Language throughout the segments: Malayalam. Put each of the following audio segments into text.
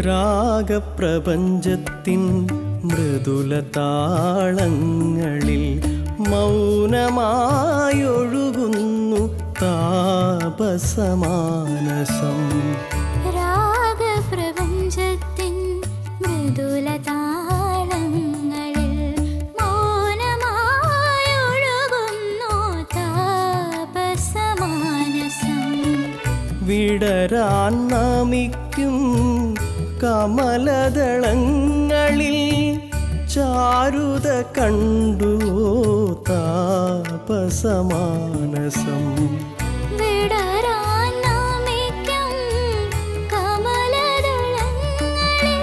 രാഗപ്രപഞ്ചത്തിൻ മൃദുല താളങ്ങളിൽ മൗനമായൊഴുകുന്നു താപസമാനസം രാഗപ്രപഞ്ചത്തിൻ മൃദുല താളങ്ങളിൽ മൗനമായൊഴുകുന്നു താപസമാനസം വിടരാൻ നമിക്കും കമലദളങ്ങളിൽ ചാരുത കണ്ടു താപസമാനസം വിടരാൻ നമിക്കും കമലദളങ്ങളിൽ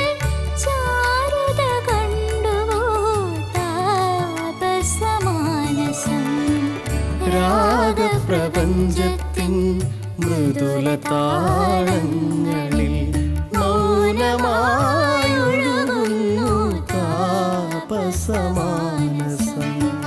ചാരുത കണ്ടുവോ താപസമാനസം രാഗപ്രപഞ്ചത്തിൻ മൃദുല താളങ്ങളിൽ മൗനമായൊഴുകുന്നു താപസമാനസം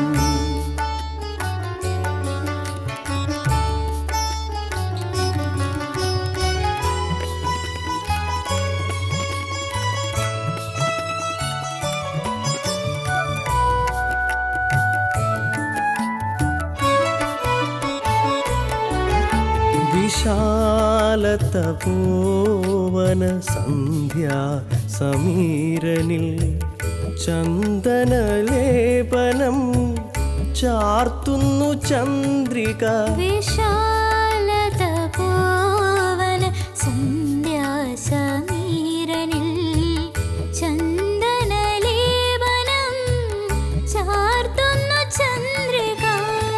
വിശാലത പോവന സന്ധ്യാ സമീരനിൽ ചന്ദനലേപനം ചാർത്തുന്നു ചന്ദ്രിക വിശാലത പോവന സന്ധ്യാസമീരനിൽ ചന്ദനലേപനം ചാർത്തുന്നു ചന്ദ്രിക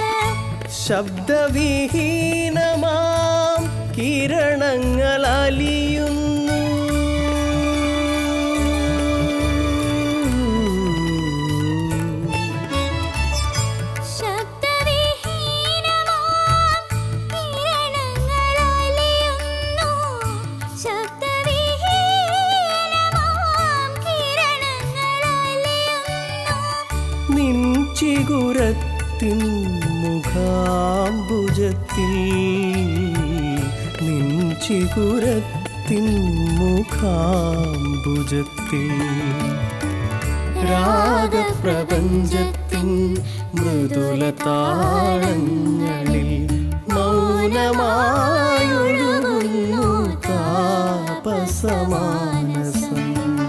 ശബ്ദവിഹീനമാം കിരണങ്ങൾ അലിയുന്നു ശബ്ദവിഹീനമാം കിരണങ്ങളലിയുന്നു ശബ്ദവിഹീനമാം കിരണങ്ങളലിയുന്നു നിൻ ചിഗുരത്തിൻ മുഖാംബുജത്തിൽ നിൻ ചിഗുരത്തിൻ മുഖാംബുജത്തിൽ രാഗപ്രപഞ്ചത്തിൻ മൃദുല താളങ്ങളിൽ മൗനമായൊഴുകുന്നു താപസമാനസം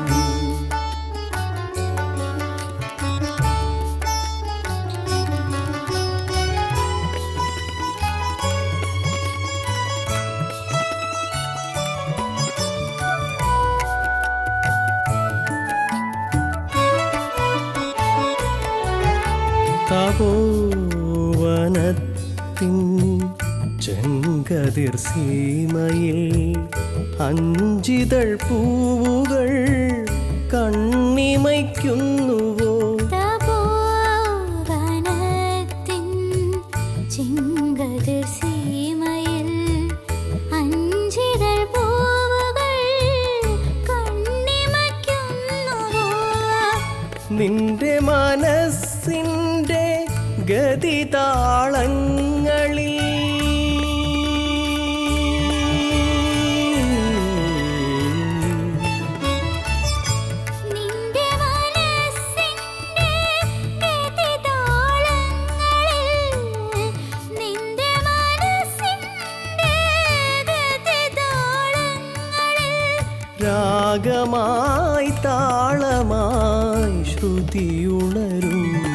തപോവനത്തിൻ ചെങ്കതിർ സീമയിൽ അഞ്ചിതൾ പൂവുകൾ കണ്ണിമയ്ക്കുന്നുവോ തപോവനത്തിൻ ചിങ്കതിർ സീമയിൽ അഞ്ചിതൾ പൂവുകൾ കണ്ണിമയ്ക്കുന്നുവോ നിന്റെ മനസ്സിൻ്റെ ഗതിതാളങ്ങളിൽ നിന്റെ മനസ്സിന്റെ ഗതിതാളങ്ങളിൽ നിന്റെ മനസ്സിന്റെ ഗതിതാളങ്ങളിൽ രാഗമായി താളമായി ശ്രുതിയുണരുന്നു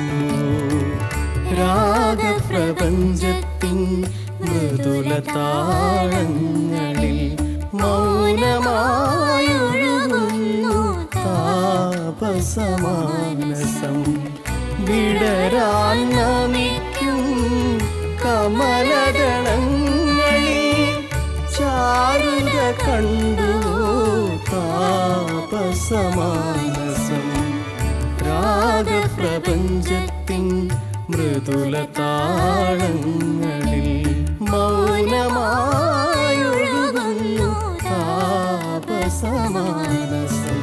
രാഗപ്രപഞ്ചത്തിൻ മൃദുല താളങ്ങളിൽ മൗനമായൊഴുകുന്നു താപസമാനസം വിടരാൻ നമിക്കും കമലദളങ്ങളിൽ ചാരുത കണ്ടു താപസമാനസം രാഗപ്രപഞ്ചത്തിൻ മൃദുല താളങ്ങളിൽ മൗനമായൊഴുകുന്നു താപസമാനസം